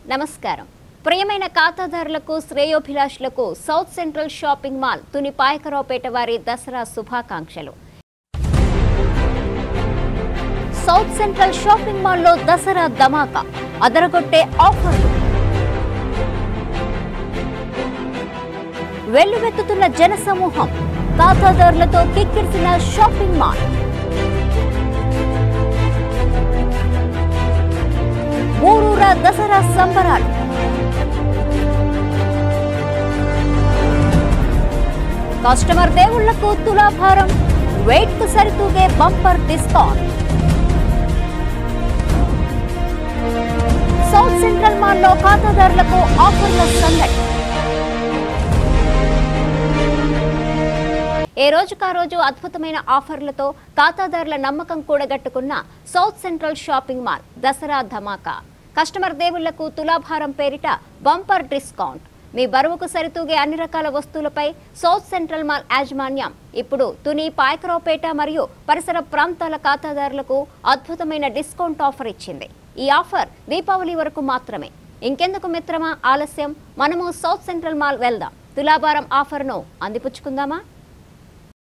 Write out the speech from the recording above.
నమస్కారం ప్రియమైన ఖాతాదారులకు శ్రేయోభిలాషులకు South Central shopping mall Tuni Payakaraopeta వారి దసరా శుభాకాంక్షలు సౌత్ సెంట్రల్ షాపింగ్ మాల్లో దసరా ధమాకా అదరగొట్టే ఆఫర్లు వెల్లువెత్తుతున్న జనసమూహం ఖాతాదారులతో కిక్కిరిసిన షాపింగ్ మాల్ ఊరూరా దసరా సంబరాలు కస్టమర్ దేవుళ్లకు తులాభారం వెయిట్ కు సరితూగే బంపర్ డిస్కౌంట్ సౌత్ సెంట్రల్ మాల్లో ఖాతాదారులకు ఆఫర్ల సందడి ఏ రోజుకా రోజు అద్భుతమైన ఆఫర్లతో ఖాతాదారుల నమ్మకం కూడగట్టుకున్న South Central shopping mall Dasara ధమాకా కస్టమర్ దేవుళ్లకు తులాభారం పేరిట బంపర్ డిస్కౌంట్ మీ బరువుకు సరితూగే అన్ని రకాల వస్తువులపై సౌత్ సెంట్రల్ మాల్ యాజమాన్యం ఇప్పుడు తుని పాయకరావుపేట మరియు పరిసర ప్రాంతాల ఖాతాదారులకు అద్భుతమైన డిస్కౌంట్ ఆఫర్ ఇచ్చింది ఈ ఆఫర్ దీపావళి వరకు మాత్రమే ఇంకెందుకు మిత్రమా ఆలస్యం మనము సౌత్ సెంట్రల్ మాల్ వెళ్దాం తులాభారం ఆఫర్ను అందిపుచ్చుకుందామా